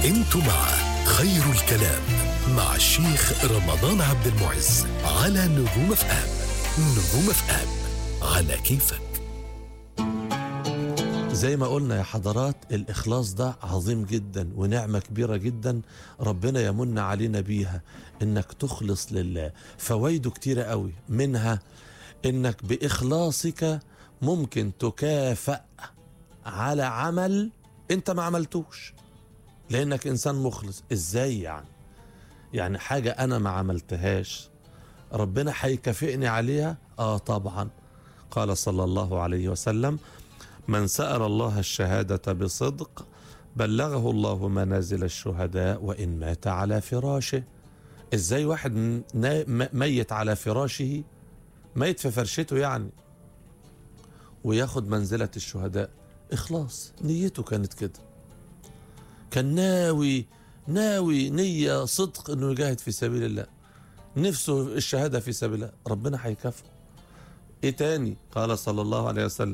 انتم مع خير الكلام مع الشيخ رمضان عبد المعز على نجوم اف ام نجوم اف ام على كيفك زي ما قلنا يا حضرات الإخلاص ده عظيم جدا ونعمة كبيرة جدا ربنا يمن علينا بيها إنك تخلص لله فوائده كتيرة قوي منها إنك بإخلاصك ممكن تكافأ على عمل أنت ما عملتوش لأنك إنسان مخلص إزاي يعني يعني حاجة أنا ما عملتهاش ربنا هيكافئني عليها آه طبعا قال صلى الله عليه وسلم من سأل الله الشهادة بصدق بلغه الله منازل الشهداء وإن مات على فراشه إزاي واحد نا- م- ميت على فراشه ميت في فرشته يعني وياخد منزلة الشهداء إخلاص نيته كانت كده كان ناوي ناوي نية صدق إنه يجاهد في سبيل الله نفسه الشهادة في سبيل الله ربنا هيكافئه إيه تاني قال صلى الله عليه وسلم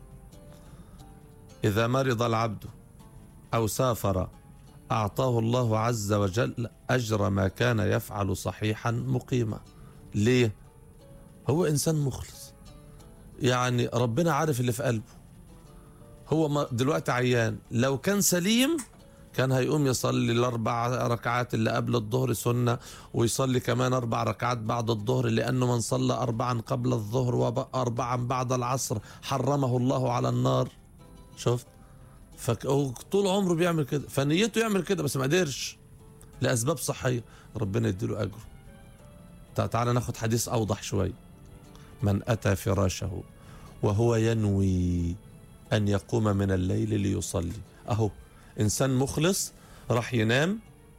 إذا مرض العبد أو سافر أعطاه الله عز وجل أجر ما كان يفعل صحيحا مقيما ليه؟ هو إنسان مخلص يعني ربنا عارف اللي في قلبه هو ما- دلوقتي عيان لو كان سليم كان هيقوم يصلي الأربع ركعات اللي قبل الظهر سنة ويصلي كمان أربع ركعات بعد الظهر لأنه من صلى أربعا قبل الظهر وأربعا بعد العصر حرمه الله على النار شفت فهو طول عمره بيعمل كده فنيته يعمل كده بس ما قدرش لاسباب صحيه ربنا يديله اجره تع- تعالى ناخد حديث اوضح شويه من اتى فراشه وهو ينوي ان يقوم من الليل ليصلي اهو انسان مخلص راح ينام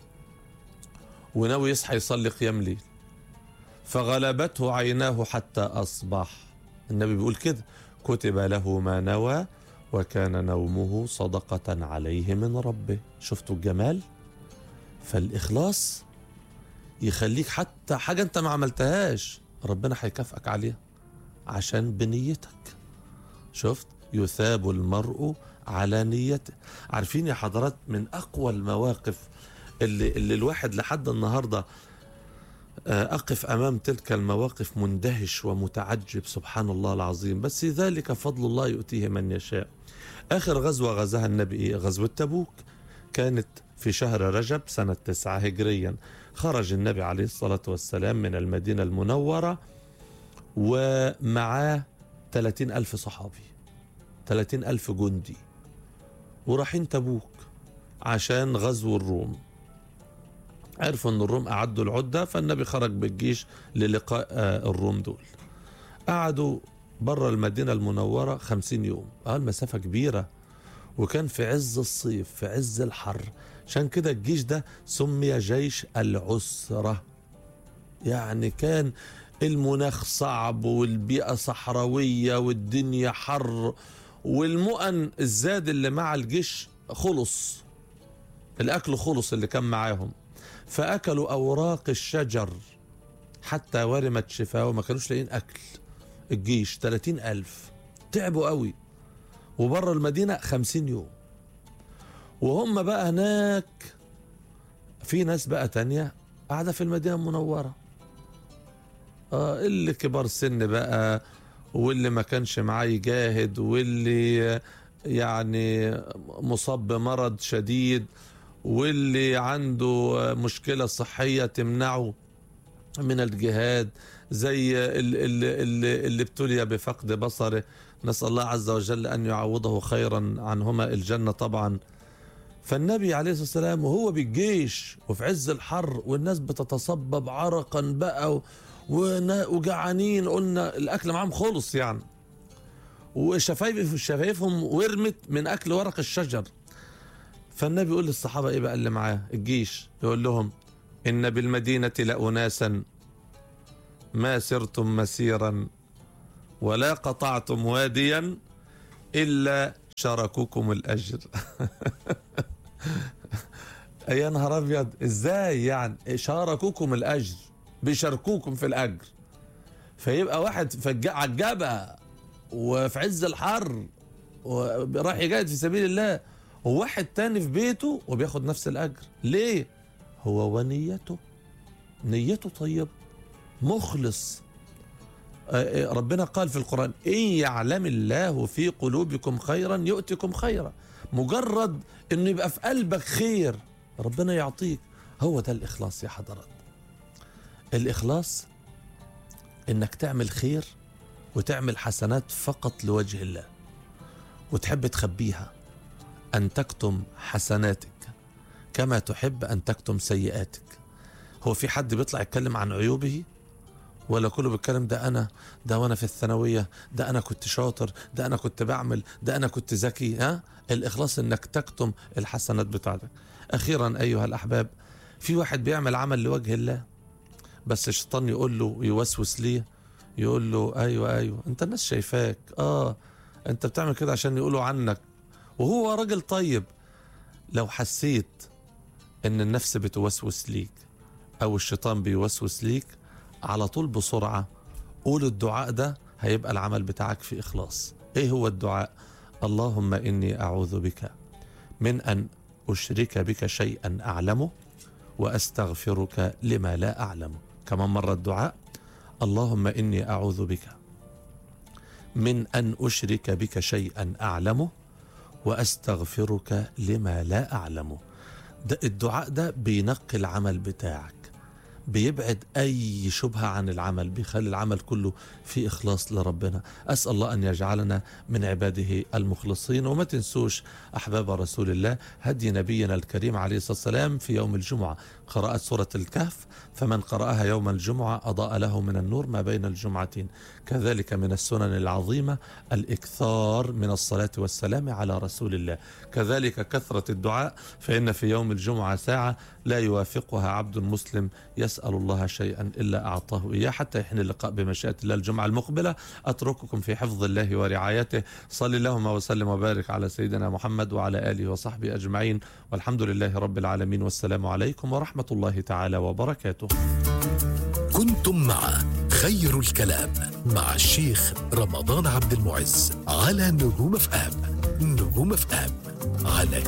وناوي يصحى يصلي قيام ليل فغلبته عيناه حتى اصبح النبي بيقول كده كتب له ما نوى وكان نومه صدقة عليه من ربه شفتوا الجمال فالإخلاص يخليك حتى حاجة أنت ما عملتهاش ربنا هيكافئك عليها عشان بنيتك شفت يثاب المرء على نيته عارفين يا حضرات من أقوى المواقف اللي, اللي الواحد لحد النهارده آه، أقف أمام تلك المواقف مندهش ومتعجب سبحان الله العظيم بس ذلك فضل الله يؤتيه من يشاء آخر غزوة غزاها النبي إيه؟ غزوة تبوك كانت في شهر رجب سنة تسعة هجريا خرج النبي عليه الصلاة والسلام من المدينة المنورة ومعاه 30 ألف صحابي 30 ألف جندي ورايحين تبوك عشان غزو الروم عرفوا ان الروم اعدوا العده فالنبي خرج بالجيش للقاء آه، الروم دول قعدوا بره المدينه المنوره خمسين يوم اه المسافه كبيره وكان في عز الصيف في عز الحر عشان كده الجيش ده سمي جيش العسره يعني كان المناخ صعب والبيئه صحراويه والدنيا حر والمؤن الزاد اللي مع الجيش خلص الاكل خلص اللي كان معاهم فأكلوا أوراق الشجر حتى ورمت شفاه وما كانوش لاقيين أكل الجيش 30 ألف تعبوا قوي وبره المدينة 50 يوم وهم بقى هناك في ناس بقى تانية قاعدة في المدينة المنورة آه اللي كبار سن بقى واللي ما كانش معاه يجاهد واللي يعني مصاب بمرض شديد واللي عنده مشكلة صحية تمنعه من الجهاد زي ال- ال- ال- اللي ابتلي بفقد بصره نسأل الله عز وجل أن يعوضه خيرا عنهما الجنة طبعا فالنبي عليه الصلاة والسلام وهو بالجيش وفي عز الحر والناس بتتصبب عرقا بقى و- ونا- وجعانين قلنا الأكل معاهم خلص يعني وشفايف شفايفهم ورمت من أكل ورق الشجر فالنبي يقول للصحابة إيه بقى اللي معاه الجيش يقول لهم إن بالمدينة لأناسا ما سرتم مسيرا ولا قطعتم واديا إلا شاركوكم الأجر يا نهار أبيض إزاي يعني شاركوكم الأجر بيشاركوكم في الأجر فيبقى واحد في الج- على الجبهة وفي عز الحر وراح يجاهد في سبيل الله وواحد تاني في بيته وبياخد نفس الأجر ليه؟ هو ونيته نيته طيبة مخلص آه، آه، ربنا قال في القرآن إن يعلم الله في قلوبكم خيرا يؤتكم خيرا مجرد إنه يبقى في قلبك خير ربنا يعطيك هو ده الإخلاص يا حضرات الإخلاص إنك تعمل خير وتعمل حسنات فقط لوجه الله وتحب تخبيها أن تكتم حسناتك كما تحب أن تكتم سيئاتك هو في حد بيطلع يتكلم عن عيوبه ولا كله بيتكلم ده انا ده وانا في الثانويه ده انا كنت شاطر ده انا كنت بعمل ده انا كنت ذكي ها الاخلاص انك تكتم الحسنات بتاعتك اخيرا ايها الاحباب في واحد بيعمل عمل لوجه الله بس الشيطان يقول له يوسوس ليه يقول له ايوه ايوه انت الناس شايفاك اه انت بتعمل كده عشان يقولوا عنك وهو راجل طيب لو حسيت ان النفس بتوسوس ليك او الشيطان بيوسوس ليك على طول بسرعة قول الدعاء ده هيبقى العمل بتاعك في إخلاص إيه هو الدعاء اللهم إني أعوذ بك من أن أشرك بك شيئا أعلمه وأستغفرك لما لا أعلمه كمان مرة الدعاء اللهم إني أعوذ بك من أن أشرك بك شيئا أعلمه وأستغفرك لما لا أعلمه ده الدعاء ده بينقي العمل بتاعك بيبعد أي شبهة عن العمل بيخلي العمل كله في إخلاص لربنا أسأل الله أن يجعلنا من عباده المخلصين وما تنسوش أحباب رسول الله هدي نبينا الكريم عليه الصلاة والسلام في يوم الجمعة قراءة سورة الكهف فمن قرأها يوم الجمعة أضاء له من النور ما بين الجمعتين كذلك من السنن العظيمة الإكثار من الصلاة والسلام على رسول الله كذلك كثرة الدعاء فإن في يوم الجمعة ساعة لا يوافقها عبد مسلم يسأل الله شيئا إلا أعطاه إياه حتى يحين اللقاء بمشيئة الله الجمعة المقبلة أترككم في حفظ الله ورعايته صلى اللهم وسلم وبارك على سيدنا محمد وعلى آله وصحبه أجمعين والحمد لله رب العالمين والسلام عليكم ورحمة الله تعالى وبركاته كنتم مع خير الكلام مع الشيخ رمضان عبد المعز على نجوم اف ام نجوم اف ام على